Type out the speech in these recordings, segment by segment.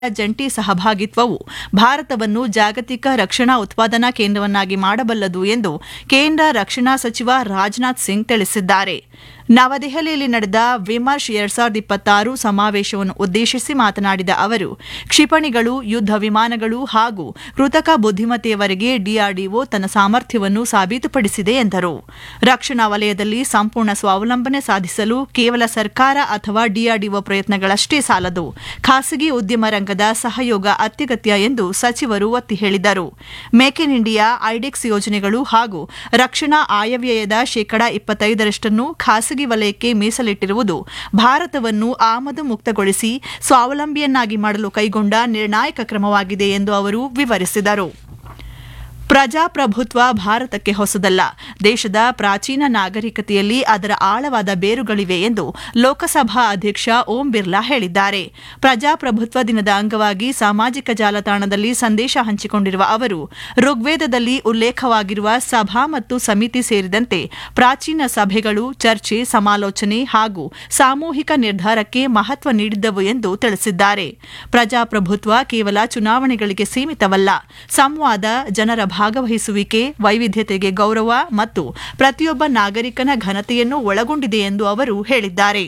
ಜಂಟಿ ಸಹಭಾಗಿತ್ವವು ಭಾರತವನ್ನು ಜಾಗತಿಕ ರಕ್ಷಣಾ ಉತ್ಪಾದನಾ ಕೇಂದ್ರವನ್ನಾಗಿ ಮಾಡಬಲ್ಲದು ಎಂದು ಕೇಂದ್ರ ರಕ್ಷಣಾ ಸಚಿವ ರಾಜನಾಥ್ ಸಿಂಗ್ ತಿಳಿಸಿದ್ದಾರೆ ನವದೆಹಲಿಯಲ್ಲಿ ನಡೆದ ವಿಮರ್ಶ್ ಎರಡ್ ಸಾವಿರದ ಇಪ್ಪತ್ತಾರು ಸಮಾವೇಶವನ್ನು ಉದ್ದೇಶಿಸಿ ಮಾತನಾಡಿದ ಅವರು ಕ್ಷಿಪಣಿಗಳು ಯುದ್ಧ ವಿಮಾನಗಳು ಹಾಗೂ ಕೃತಕ ಬುದ್ದಿಮತ್ತೆಯವರೆಗೆ ಡಿಆರ್ಡಿಒ ತನ್ನ ಸಾಮರ್ಥ್ಯವನ್ನು ಸಾಬೀತುಪಡಿಸಿದೆ ಎಂದರು ರಕ್ಷಣಾ ವಲಯದಲ್ಲಿ ಸಂಪೂರ್ಣ ಸ್ವಾವಲಂಬನೆ ಸಾಧಿಸಲು ಕೇವಲ ಸರ್ಕಾರ ಅಥವಾ ಡಿಆರ್ಡಿಒ ಪ್ರಯತ್ನಗಳಷ್ಟೇ ಸಾಲದು ಖಾಸಗಿ ಉದ್ಯಮ ರಂಗದ ಸಹಯೋಗ ಅತ್ಯಗತ್ಯ ಎಂದು ಸಚಿವರು ಒತ್ತಿ ಹೇಳಿದರು ಮೇಕ್ ಇನ್ ಇಂಡಿಯಾ ಐಡೆಕ್ಸ್ ಯೋಜನೆಗಳು ಹಾಗೂ ರಕ್ಷಣಾ ಆಯವ್ಯಯದ ಶೇಕಡಾ ಇಪ್ಪತ್ತೈದರಷ್ಟನ್ನು ಖಾಸಗಿ ವಲಯಕ್ಕೆ ಮೀಸಲಿಟ್ಟಿರುವುದು ಭಾರತವನ್ನು ಆಮದು ಮುಕ್ತಗೊಳಿಸಿ ಸ್ವಾವಲಂಬಿಯನ್ನಾಗಿ ಮಾಡಲು ಕೈಗೊಂಡ ನಿರ್ಣಾಯಕ ಕ್ರಮವಾಗಿದೆ ಎಂದು ಅವರು ವಿವರಿಸಿದರು ಪ್ರಜಾಪ್ರಭುತ್ವ ಭಾರತಕ್ಕೆ ಹೊಸದಲ್ಲ ದೇಶದ ಪ್ರಾಚೀನ ನಾಗರಿಕತೆಯಲ್ಲಿ ಅದರ ಆಳವಾದ ಬೇರುಗಳಿವೆ ಎಂದು ಲೋಕಸಭಾ ಅಧ್ಯಕ್ಷ ಓಂ ಬಿರ್ಲಾ ಹೇಳಿದ್ದಾರೆ ಪ್ರಜಾಪ್ರಭುತ್ವ ದಿನದ ಅಂಗವಾಗಿ ಸಾಮಾಜಿಕ ಜಾಲತಾಣದಲ್ಲಿ ಸಂದೇಶ ಹಂಚಿಕೊಂಡಿರುವ ಅವರು ಋಗ್ವೇದದಲ್ಲಿ ಉಲ್ಲೇಖವಾಗಿರುವ ಸಭಾ ಮತ್ತು ಸಮಿತಿ ಸೇರಿದಂತೆ ಪ್ರಾಚೀನ ಸಭೆಗಳು ಚರ್ಚೆ ಸಮಾಲೋಚನೆ ಹಾಗೂ ಸಾಮೂಹಿಕ ನಿರ್ಧಾರಕ್ಕೆ ಮಹತ್ವ ನೀಡಿದ್ದವು ಎಂದು ತಿಳಿಸಿದ್ದಾರೆ ಪ್ರಜಾಪ್ರಭುತ್ವ ಕೇವಲ ಚುನಾವಣೆಗಳಿಗೆ ಸೀಮಿತವಲ್ಲ ಸಂವಾದ ಜನರ ಭಾಗವಹಿಸುವಿಕೆ ವೈವಿಧ್ಯತೆಗೆ ಗೌರವ ಮತ್ತು ಪ್ರತಿಯೊಬ್ಬ ನಾಗರಿಕನ ಘನತೆಯನ್ನು ಒಳಗೊಂಡಿದೆ ಎಂದು ಅವರು ಹೇಳಿದ್ದಾರೆ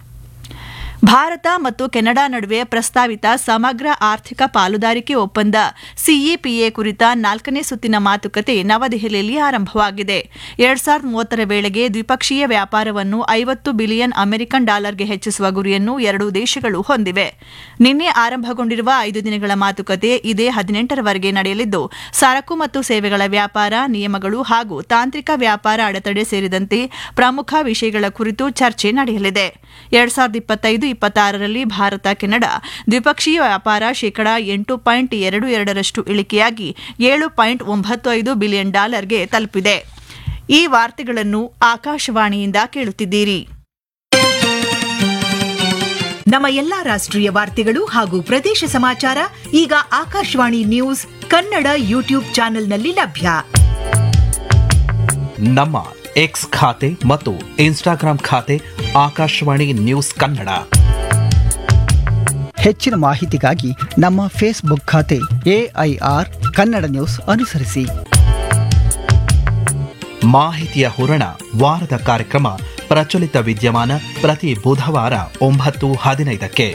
ಭಾರತ ಮತ್ತು ಕೆನಡಾ ನಡುವೆ ಪ್ರಸ್ತಾವಿತ ಸಮಗ್ರ ಆರ್ಥಿಕ ಪಾಲುದಾರಿಕೆ ಒಪ್ಪಂದ ಸಿಇಪಿಎ ಕುರಿತ ನಾಲ್ಕನೇ ಸುತ್ತಿನ ಮಾತುಕತೆ ನವದೆಹಲಿಯಲ್ಲಿ ಆರಂಭವಾಗಿದೆ ಎರಡ್ ಸಾವಿರದ ಮೂವತ್ತರ ವೇಳೆಗೆ ದ್ವಿಪಕ್ಷೀಯ ವ್ಯಾಪಾರವನ್ನು ಐವತ್ತು ಬಿಲಿಯನ್ ಅಮೆರಿಕನ್ ಡಾಲರ್ಗೆ ಹೆಚ್ಚಿಸುವ ಗುರಿಯನ್ನು ಎರಡೂ ದೇಶಗಳು ಹೊಂದಿವೆ ನಿನ್ನೆ ಆರಂಭಗೊಂಡಿರುವ ಐದು ದಿನಗಳ ಮಾತುಕತೆ ಇದೇ ಹದಿನೆಂಟರವರೆಗೆ ನಡೆಯಲಿದ್ದು ಸರಕು ಮತ್ತು ಸೇವೆಗಳ ವ್ಯಾಪಾರ ನಿಯಮಗಳು ಹಾಗೂ ತಾಂತ್ರಿಕ ವ್ಯಾಪಾರ ಅಡೆತಡೆ ಸೇರಿದಂತೆ ಪ್ರಮುಖ ವಿಷಯಗಳ ಕುರಿತು ಚರ್ಚೆ ನಡೆಯಲಿದೆ ಎರಡ್ ಸಾವಿರದ ಇಪ್ಪತ್ತೈದು ಇಪ್ಪತ್ತಾರರಲ್ಲಿ ಭಾರತ ಕೆನಡಾ ದ್ವಿಪಕ್ಷೀಯ ವ್ಯಾಪಾರ ಶೇಕಡಾ ಎಂಟು ಪಾಯಿಂಟ್ ಎರಡು ಎರಡರಷ್ಟು ಇಳಿಕೆಯಾಗಿ ಏಳು ಪಾಯಿಂಟ್ ಒಂಬತ್ತು ಐದು ಬಿಲಿಯನ್ ಡಾಲರ್ಗೆ ತಲುಪಿದೆ ಈ ವಾರ್ತೆಗಳನ್ನು ಆಕಾಶವಾಣಿಯಿಂದ ಕೇಳುತ್ತಿದ್ದೀರಿ ನಮ್ಮ ಎಲ್ಲಾ ರಾಷ್ಟ್ರೀಯ ವಾರ್ತೆಗಳು ಹಾಗೂ ಪ್ರದೇಶ ಸಮಾಚಾರ ಈಗ ಆಕಾಶವಾಣಿ ನ್ಯೂಸ್ ಕನ್ನಡ ಯೂಟ್ಯೂಬ್ ಚಾನೆಲ್ನಲ್ಲಿ ಲಭ್ಯ ನಮ್ಮ ಎಕ್ಸ್ ಖಾತೆ ಮತ್ತು ಇನ್ಸ್ಟಾಗ್ರಾಂ ಖಾತೆ ಆಕಾಶವಾಣಿ ನ್ಯೂಸ್ ಕನ್ನಡ ಹೆಚ್ಚಿನ ಮಾಹಿತಿಗಾಗಿ ನಮ್ಮ ಫೇಸ್ಬುಕ್ ಖಾತೆ ಎಐಆರ್ ಕನ್ನಡ ನ್ಯೂಸ್ ಅನುಸರಿಸಿ ಮಾಹಿತಿಯ ಹೂರಣ ವಾರದ ಕಾರ್ಯಕ್ರಮ ಪ್ರಚಲಿತ ವಿದ್ಯಮಾನ ಪ್ರತಿ ಬುಧವಾರ ಒಂಬತ್ತು ಹದಿನೈದಕ್ಕೆ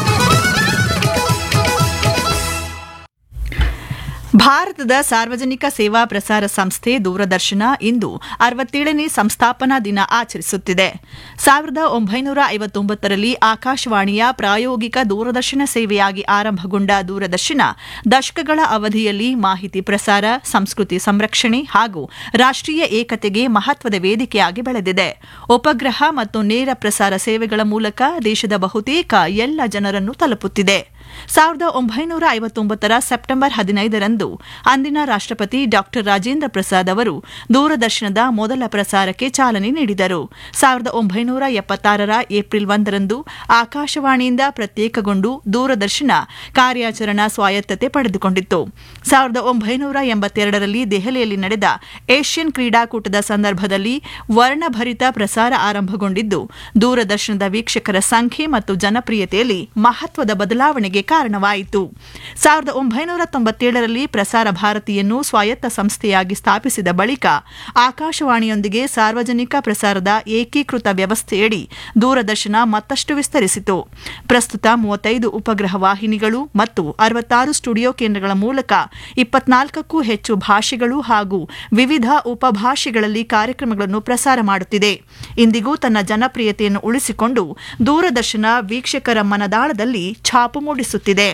ಭಾರತದ ಸಾರ್ವಜನಿಕ ಸೇವಾ ಪ್ರಸಾರ ಸಂಸ್ಥೆ ದೂರದರ್ಶನ ಇಂದು ಅರವತ್ತೇಳನೇ ಸಂಸ್ಥಾಪನಾ ದಿನ ಆಚರಿಸುತ್ತಿದೆ ಸಾವಿರದ ಒಂಬೈನೂರ ಐವತ್ತೊಂಬತ್ತರಲ್ಲಿ ಆಕಾಶವಾಣಿಯ ಪ್ರಾಯೋಗಿಕ ದೂರದರ್ಶನ ಸೇವೆಯಾಗಿ ಆರಂಭಗೊಂಡ ದೂರದರ್ಶನ ದಶಕಗಳ ಅವಧಿಯಲ್ಲಿ ಮಾಹಿತಿ ಪ್ರಸಾರ ಸಂಸ್ಕೃತಿ ಸಂರಕ್ಷಣೆ ಹಾಗೂ ರಾಷ್ಟ್ರೀಯ ಏಕತೆಗೆ ಮಹತ್ವದ ವೇದಿಕೆಯಾಗಿ ಬೆಳೆದಿದೆ ಉಪಗ್ರಹ ಮತ್ತು ನೇರ ಪ್ರಸಾರ ಸೇವೆಗಳ ಮೂಲಕ ದೇಶದ ಬಹುತೇಕ ಎಲ್ಲ ಜನರನ್ನು ತಲುಪುತ್ತಿದೆ ಸಾವಿರದ ಒಂಬೈನೂರ ಐವತ್ತೊಂಬತ್ತರ ಸೆಪ್ಟೆಂಬರ್ ಹದಿನೈದರಂದು ಅಂದಿನ ರಾಷ್ಟ್ರಪತಿ ಡಾ ರಾಜೇಂದ್ರ ಪ್ರಸಾದ್ ಅವರು ದೂರದರ್ಶನದ ಮೊದಲ ಪ್ರಸಾರಕ್ಕೆ ಚಾಲನೆ ನೀಡಿದರು ಸಾವಿರದ ಒಂಬೈನೂರ ಎಪ್ಪತ್ತಾರರ ಏಪ್ರಿಲ್ ಒಂದರಂದು ಆಕಾಶವಾಣಿಯಿಂದ ಪ್ರತ್ಯೇಕಗೊಂಡು ದೂರದರ್ಶನ ಕಾರ್ಯಾಚರಣಾ ಸ್ವಾಯತ್ತತೆ ಪಡೆದುಕೊಂಡಿತ್ತು ಸಾವಿರದ ಒಂಬೈನೂರ ಎಂಬತ್ತೆರಡರಲ್ಲಿ ದೆಹಲಿಯಲ್ಲಿ ನಡೆದ ಏಷ್ಯನ್ ಕ್ರೀಡಾಕೂಟದ ಸಂದರ್ಭದಲ್ಲಿ ವರ್ಣಭರಿತ ಪ್ರಸಾರ ಆರಂಭಗೊಂಡಿದ್ದು ದೂರದರ್ಶನದ ವೀಕ್ಷಕರ ಸಂಖ್ಯೆ ಮತ್ತು ಜನಪ್ರಿಯತೆಯಲ್ಲಿ ಮಹತ್ವದ ಬದಲಾವಣೆಗೆ ಕಾರಣವಾಯಿತು ಸಾವಿರದ ಒಂಬೈನೂರ ತೊಂಬತ್ತೇಳರಲ್ಲಿ ಪ್ರಸಾರ ಭಾರತಿಯನ್ನು ಸ್ವಾಯತ್ತ ಸಂಸ್ಥೆಯಾಗಿ ಸ್ಥಾಪಿಸಿದ ಬಳಿಕ ಆಕಾಶವಾಣಿಯೊಂದಿಗೆ ಸಾರ್ವಜನಿಕ ಪ್ರಸಾರದ ಏಕೀಕೃತ ವ್ಯವಸ್ಥೆಯಡಿ ದೂರದರ್ಶನ ಮತ್ತಷ್ಟು ವಿಸ್ತರಿಸಿತು ಪ್ರಸ್ತುತ ಮೂವತ್ತೈದು ಉಪಗ್ರಹ ವಾಹಿನಿಗಳು ಮತ್ತು ಅರವತ್ತಾರು ಸ್ಟುಡಿಯೋ ಕೇಂದ್ರಗಳ ಮೂಲಕ ಇಪ್ಪತ್ನಾಲ್ಕಕ್ಕೂ ಹೆಚ್ಚು ಭಾಷೆಗಳು ಹಾಗೂ ವಿವಿಧ ಉಪಭಾಷೆಗಳಲ್ಲಿ ಕಾರ್ಯಕ್ರಮಗಳನ್ನು ಪ್ರಸಾರ ಮಾಡುತ್ತಿದೆ ಇಂದಿಗೂ ತನ್ನ ಜನಪ್ರಿಯತೆಯನ್ನು ಉಳಿಸಿಕೊಂಡು ದೂರದರ್ಶನ ವೀಕ್ಷಕರ ಮನದಾಳದಲ್ಲಿ ಛಾಪು ಮೂಡಿಸುತ್ತಿದೆ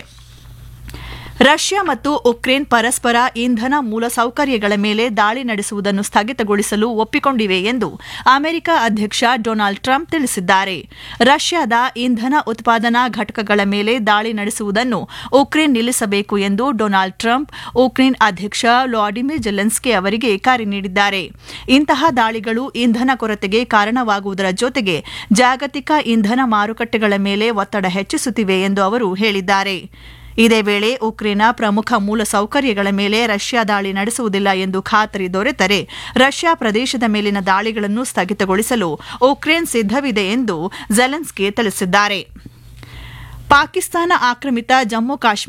ರಷ್ಯಾ ಮತ್ತು ಉಕ್ರೇನ್ ಪರಸ್ಪರ ಇಂಧನ ಮೂಲಸೌಕರ್ಯಗಳ ಮೇಲೆ ದಾಳಿ ನಡೆಸುವುದನ್ನು ಸ್ಥಗಿತಗೊಳಿಸಲು ಒಪ್ಪಿಕೊಂಡಿವೆ ಎಂದು ಅಮೆರಿಕ ಅಧ್ಯಕ್ಷ ಡೊನಾಲ್ಡ್ ಟ್ರಂಪ್ ತಿಳಿಸಿದ್ದಾರೆ ರಷ್ಯಾದ ಇಂಧನ ಉತ್ಪಾದನಾ ಘಟಕಗಳ ಮೇಲೆ ದಾಳಿ ನಡೆಸುವುದನ್ನು ಉಕ್ರೇನ್ ನಿಲ್ಲಿಸಬೇಕು ಎಂದು ಡೊನಾಲ್ಡ್ ಟ್ರಂಪ್ ಉಕ್ರೇನ್ ಅಧ್ಯಕ್ಷ ವ್ಲಾಡಿಮಿರ್ ಜೆಲೆನ್ಸ್ಕಿ ಅವರಿಗೆ ಕರೆ ನೀಡಿದ್ದಾರೆ ಇಂತಹ ದಾಳಿಗಳು ಇಂಧನ ಕೊರತೆಗೆ ಕಾರಣವಾಗುವುದರ ಜೊತೆಗೆ ಜಾಗತಿಕ ಇಂಧನ ಮಾರುಕಟ್ಟೆಗಳ ಮೇಲೆ ಒತ್ತಡ ಹೆಚ್ಚಿಸುತ್ತಿವೆ ಎಂದು ಅವರು ಹೇಳಿದ್ದಾರೆ ಇದೇ ವೇಳೆ ಉಕ್ರೇನ್ನ ಪ್ರಮುಖ ಮೂಲಸೌಕರ್ಯಗಳ ಮೇಲೆ ರಷ್ಯಾ ದಾಳಿ ನಡೆಸುವುದಿಲ್ಲ ಎಂದು ಖಾತರಿ ದೊರೆತರೆ ರಷ್ಯಾ ಪ್ರದೇಶದ ಮೇಲಿನ ದಾಳಿಗಳನ್ನು ಸ್ಥಗಿತಗೊಳಿಸಲು ಉಕ್ರೇನ್ ಸಿದ್ಧವಿದೆ ಎಂದು ಜೆಲೆನ್ಸ್ಕಿ ತಿಳಿಸಿದ್ದಾರೆ ಪಾಕಿಸ್ತಾನ ಆಕ್ರಮಿತ ಜಮ್ಮು ಕಾಶ್ಮೀರ